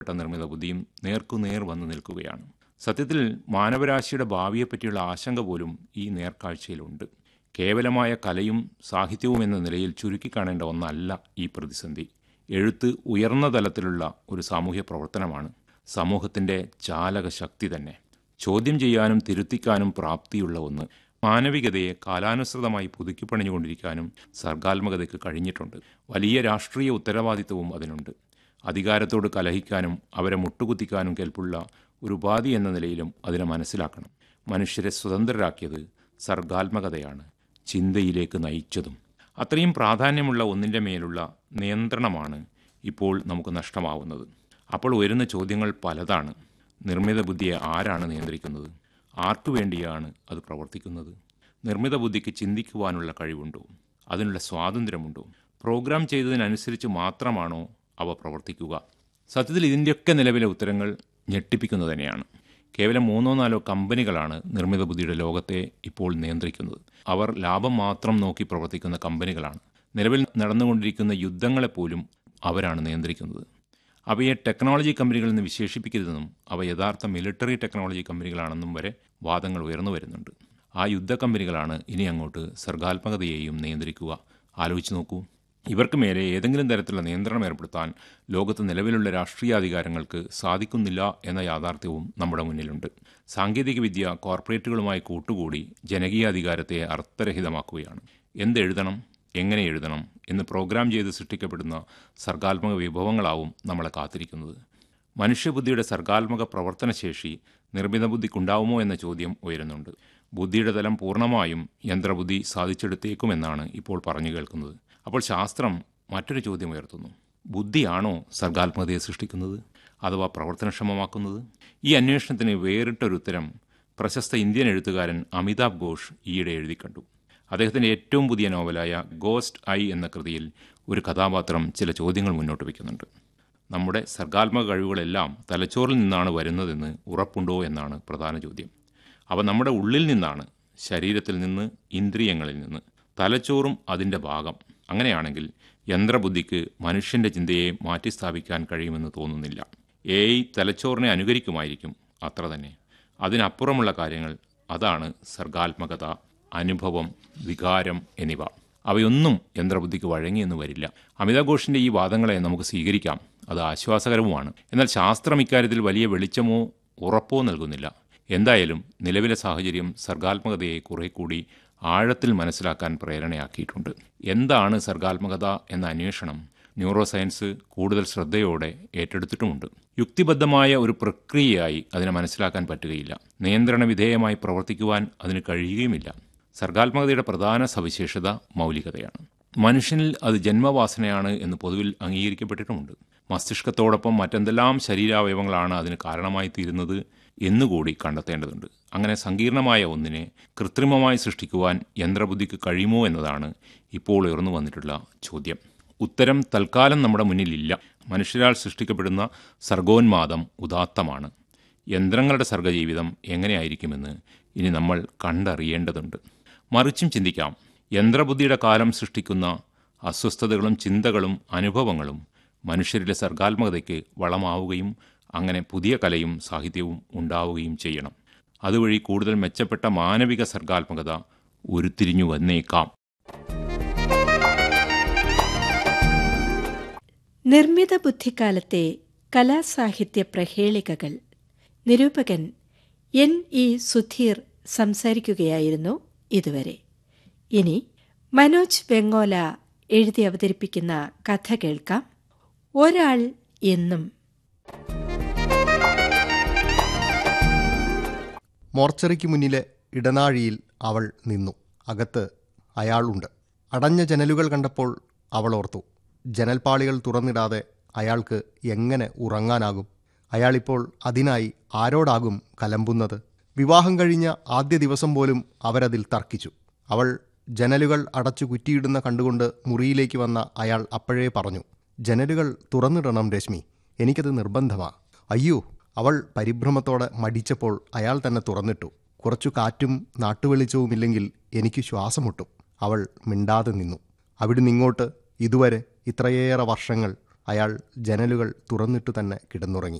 പ്പെട്ട നിർമ്മിത ബുദ്ധിയും നേർക്കുനേർ വന്നു നിൽക്കുകയാണ് സത്യത്തിൽ മാനവരാശിയുടെ ഭാവിയെപ്പറ്റിയുള്ള ആശങ്ക പോലും ഈ നേർക്കാഴ്ചയിലുണ്ട് കേവലമായ കലയും സാഹിത്യവും എന്ന നിലയിൽ ചുരുക്കിക്കാണേണ്ട ഒന്നല്ല ഈ പ്രതിസന്ധി എഴുത്ത് ഉയർന്ന തലത്തിലുള്ള ഒരു സാമൂഹ്യ പ്രവർത്തനമാണ് സമൂഹത്തിൻ്റെ ചാലക ശക്തി തന്നെ ചോദ്യം ചെയ്യാനും തിരുത്തിക്കാനും പ്രാപ്തിയുള്ള ഒന്ന് മാനവികതയെ കാലാനുസൃതമായി പുതുക്കിപ്പണിഞ്ഞുകൊണ്ടിരിക്കാനും സർഗാത്മകതയ്ക്ക് കഴിഞ്ഞിട്ടുണ്ട് വലിയ രാഷ്ട്രീയ ഉത്തരവാദിത്വവും അതിനുണ്ട് അധികാരത്തോട് കലഹിക്കാനും അവരെ മുട്ടുകുത്തിക്കാനും കെൽപ്പുള്ള ഒരു ഉപാധി എന്ന നിലയിലും അതിനെ മനസ്സിലാക്കണം മനുഷ്യരെ സ്വതന്ത്രരാക്കിയത് സർഗാത്മകതയാണ് ചിന്തയിലേക്ക് നയിച്ചതും അത്രയും പ്രാധാന്യമുള്ള ഒന്നിൻ്റെ മേലുള്ള നിയന്ത്രണമാണ് ഇപ്പോൾ നമുക്ക് നഷ്ടമാവുന്നത് അപ്പോൾ ഉയരുന്ന ചോദ്യങ്ങൾ പലതാണ് നിർമ്മിത ബുദ്ധിയെ ആരാണ് നിയന്ത്രിക്കുന്നത് ആർക്കു വേണ്ടിയാണ് അത് പ്രവർത്തിക്കുന്നത് നിർമ്മിത ബുദ്ധിക്ക് ചിന്തിക്കുവാനുള്ള കഴിവുണ്ടോ അതിനുള്ള സ്വാതന്ത്ര്യമുണ്ടോ പ്രോഗ്രാം ചെയ്തതിനനുസരിച്ച് മാത്രമാണോ അവ പ്രവർത്തിക്കുക സത്യത്തിൽ ഇതിൻ്റെയൊക്കെ നിലവിലെ ഉത്തരങ്ങൾ ഞെട്ടിപ്പിക്കുന്നത് തന്നെയാണ് കേവലം മൂന്നോ നാലോ കമ്പനികളാണ് നിർമ്മിത ബുദ്ധിയുടെ ലോകത്തെ ഇപ്പോൾ നിയന്ത്രിക്കുന്നത് അവർ ലാഭം മാത്രം നോക്കി പ്രവർത്തിക്കുന്ന കമ്പനികളാണ് നിലവിൽ നടന്നുകൊണ്ടിരിക്കുന്ന യുദ്ധങ്ങളെപ്പോലും അവരാണ് നിയന്ത്രിക്കുന്നത് അവയെ ടെക്നോളജി കമ്പനികളിൽ നിന്ന് വിശേഷിപ്പിക്കരുതെന്നും അവ യഥാർത്ഥ മിലിറ്ററി ടെക്നോളജി കമ്പനികളാണെന്നും വരെ വാദങ്ങൾ ഉയർന്നു വരുന്നുണ്ട് ആ യുദ്ധ കമ്പനികളാണ് ഇനി അങ്ങോട്ട് സർഗാത്മകതയെയും നിയന്ത്രിക്കുക ആലോചിച്ച് നോക്കൂ ഇവർക്ക് മേലെ ഏതെങ്കിലും തരത്തിലുള്ള നിയന്ത്രണം ഏർപ്പെടുത്താൻ ലോകത്ത് നിലവിലുള്ള രാഷ്ട്രീയാധികാരങ്ങൾക്ക് സാധിക്കുന്നില്ല എന്ന യാഥാർത്ഥ്യവും നമ്മുടെ മുന്നിലുണ്ട് സാങ്കേതികവിദ്യ കോർപ്പറേറ്റുകളുമായി കൂട്ടുകൂടി ജനകീയാധികാരത്തെ അർത്ഥരഹിതമാക്കുകയാണ് എന്തെഴുതണം എങ്ങനെ എഴുതണം എന്ന് പ്രോഗ്രാം ചെയ്ത് സൃഷ്ടിക്കപ്പെടുന്ന സർഗാത്മക വിഭവങ്ങളാവും നമ്മളെ കാത്തിരിക്കുന്നത് മനുഷ്യബുദ്ധിയുടെ സർഗാത്മക പ്രവർത്തനശേഷി നിർമ്മിത ബുദ്ധിക്കുണ്ടാവുമോ എന്ന ചോദ്യം ഉയരുന്നുണ്ട് ബുദ്ധിയുടെ തലം പൂർണ്ണമായും യന്ത്രബുദ്ധി സാധിച്ചെടുത്തേക്കുമെന്നാണ് ഇപ്പോൾ പറഞ്ഞു കേൾക്കുന്നത് അപ്പോൾ ശാസ്ത്രം മറ്റൊരു ചോദ്യം ഉയർത്തുന്നു ബുദ്ധിയാണോ സർഗാത്മകതയെ സൃഷ്ടിക്കുന്നത് അഥവാ പ്രവർത്തനക്ഷമമാക്കുന്നത് ഈ അന്വേഷണത്തിന് വേറിട്ടൊരു ഉത്തരം പ്രശസ്ത ഇന്ത്യൻ എഴുത്തുകാരൻ അമിതാഭ് ഘോഷ് ഈയിടെ എഴുതി കണ്ടു അദ്ദേഹത്തിൻ്റെ ഏറ്റവും പുതിയ നോവലായ ഗോസ്റ്റ് ഐ എന്ന കൃതിയിൽ ഒരു കഥാപാത്രം ചില ചോദ്യങ്ങൾ മുന്നോട്ട് വയ്ക്കുന്നുണ്ട് നമ്മുടെ സർഗാത്മക കഴിവുകളെല്ലാം തലച്ചോറിൽ നിന്നാണ് വരുന്നതെന്ന് ഉറപ്പുണ്ടോ എന്നാണ് പ്രധാന ചോദ്യം അവ നമ്മുടെ ഉള്ളിൽ നിന്നാണ് ശരീരത്തിൽ നിന്ന് ഇന്ദ്രിയങ്ങളിൽ നിന്ന് തലച്ചോറും അതിൻ്റെ ഭാഗം അങ്ങനെയാണെങ്കിൽ യന്ത്രബുദ്ധിക്ക് മനുഷ്യൻ്റെ ചിന്തയെ മാറ്റിസ്ഥാപിക്കാൻ കഴിയുമെന്ന് തോന്നുന്നില്ല എ ഐ തലച്ചോറിനെ അനുകരിക്കുമായിരിക്കും അത്ര തന്നെ അതിനപ്പുറമുള്ള കാര്യങ്ങൾ അതാണ് സർഗാത്മകത അനുഭവം വികാരം എന്നിവ അവയൊന്നും യന്ത്രബുദ്ധിക്ക് വഴങ്ങിയെന്ന് വരില്ല അമിതാഭ് ഘോഷിൻ്റെ ഈ വാദങ്ങളെ നമുക്ക് സ്വീകരിക്കാം അത് ആശ്വാസകരവുമാണ് എന്നാൽ ശാസ്ത്രം ഇക്കാര്യത്തിൽ വലിയ വെളിച്ചമോ ഉറപ്പോ നൽകുന്നില്ല എന്തായാലും നിലവിലെ സാഹചര്യം സർഗാത്മകതയെ കുറെ കൂടി ആഴത്തിൽ മനസ്സിലാക്കാൻ പ്രേരണയാക്കിയിട്ടുണ്ട് എന്താണ് സർഗാത്മകത എന്ന അന്വേഷണം ന്യൂറോ സയൻസ് കൂടുതൽ ശ്രദ്ധയോടെ ഏറ്റെടുത്തിട്ടുമുണ്ട് യുക്തിബദ്ധമായ ഒരു പ്രക്രിയയായി അതിനെ മനസ്സിലാക്കാൻ പറ്റുകയില്ല നിയന്ത്രണ വിധേയമായി പ്രവർത്തിക്കുവാൻ അതിന് കഴിയുകയുമില്ല സർഗാത്മകതയുടെ പ്രധാന സവിശേഷത മൗലികതയാണ് മനുഷ്യനിൽ അത് ജന്മവാസനയാണ് എന്ന് പൊതുവിൽ അംഗീകരിക്കപ്പെട്ടിട്ടുമുണ്ട് മസ്തിഷ്കത്തോടൊപ്പം മറ്റെന്തെല്ലാം ശരീരാവയവങ്ങളാണ് അതിന് കാരണമായി തീരുന്നത് എന്നുകൂടി കണ്ടെത്തേണ്ടതുണ്ട് അങ്ങനെ സങ്കീർണമായ ഒന്നിനെ കൃത്രിമമായി സൃഷ്ടിക്കുവാൻ യന്ത്രബുദ്ധിക്ക് കഴിയുമോ എന്നതാണ് ഇപ്പോൾ ഉയർന്നു വന്നിട്ടുള്ള ചോദ്യം ഉത്തരം തൽക്കാലം നമ്മുടെ മുന്നിലില്ല മനുഷ്യരാൽ സൃഷ്ടിക്കപ്പെടുന്ന സർഗോന്മാദം ഉദാത്തമാണ് യന്ത്രങ്ങളുടെ സർഗജീവിതം എങ്ങനെയായിരിക്കുമെന്ന് ഇനി നമ്മൾ കണ്ടറിയേണ്ടതുണ്ട് മറിച്ചും ചിന്തിക്കാം യന്ത്രബുദ്ധിയുടെ കാലം സൃഷ്ടിക്കുന്ന അസ്വസ്ഥതകളും ചിന്തകളും അനുഭവങ്ങളും മനുഷ്യരിലെ സർഗാത്മകതയ്ക്ക് വളമാവുകയും അങ്ങനെ പുതിയ കലയും സാഹിത്യവും ഉണ്ടാവുകയും ചെയ്യണം അതുവഴി കൂടുതൽ മെച്ചപ്പെട്ട മാനവിക സർഗാത്മകത ഉരുത്തിരിഞ്ഞു വന്നേക്കാം നിർമ്മിത ബുദ്ധിക്കാലത്തെ കലാസാഹിത്യ പ്രഹേളികകൾ നിരൂപകൻ എൻ ഇ സുധീർ സംസാരിക്കുകയായിരുന്നു ഇതുവരെ ഇനി മനോജ് വെങ്ങോല എഴുതി അവതരിപ്പിക്കുന്ന കഥ കേൾക്കാം ഒരാൾ എന്നും മോർച്ചറിക്ക് മുന്നിലെ ഇടനാഴിയിൽ അവൾ നിന്നു അകത്ത് അയാളുണ്ട് അടഞ്ഞ ജനലുകൾ കണ്ടപ്പോൾ അവൾ ഓർത്തു ജനൽപ്പാളികൾ തുറന്നിടാതെ അയാൾക്ക് എങ്ങനെ ഉറങ്ങാനാകും അയാളിപ്പോൾ അതിനായി ആരോടാകും കലമ്പുന്നത് വിവാഹം കഴിഞ്ഞ ആദ്യ ദിവസം പോലും അവരതിൽ തർക്കിച്ചു അവൾ ജനലുകൾ അടച്ചു കുറ്റിയിടുന്ന കണ്ടുകൊണ്ട് മുറിയിലേക്ക് വന്ന അയാൾ അപ്പോഴേ പറഞ്ഞു ജനലുകൾ തുറന്നിടണം രശ്മി എനിക്കത് നിർബന്ധമാ അയ്യോ അവൾ പരിഭ്രമത്തോടെ മടിച്ചപ്പോൾ അയാൾ തന്നെ തുറന്നിട്ടു കുറച്ചു കാറ്റും നാട്ടുവെളിച്ചവുമില്ലെങ്കിൽ എനിക്ക് ശ്വാസം മുട്ടും അവൾ മിണ്ടാതെ നിന്നു അവിടുന്ന് ഇങ്ങോട്ട് ഇതുവരെ ഇത്രയേറെ വർഷങ്ങൾ അയാൾ ജനലുകൾ തുറന്നിട്ടു തന്നെ കിടന്നുറങ്ങി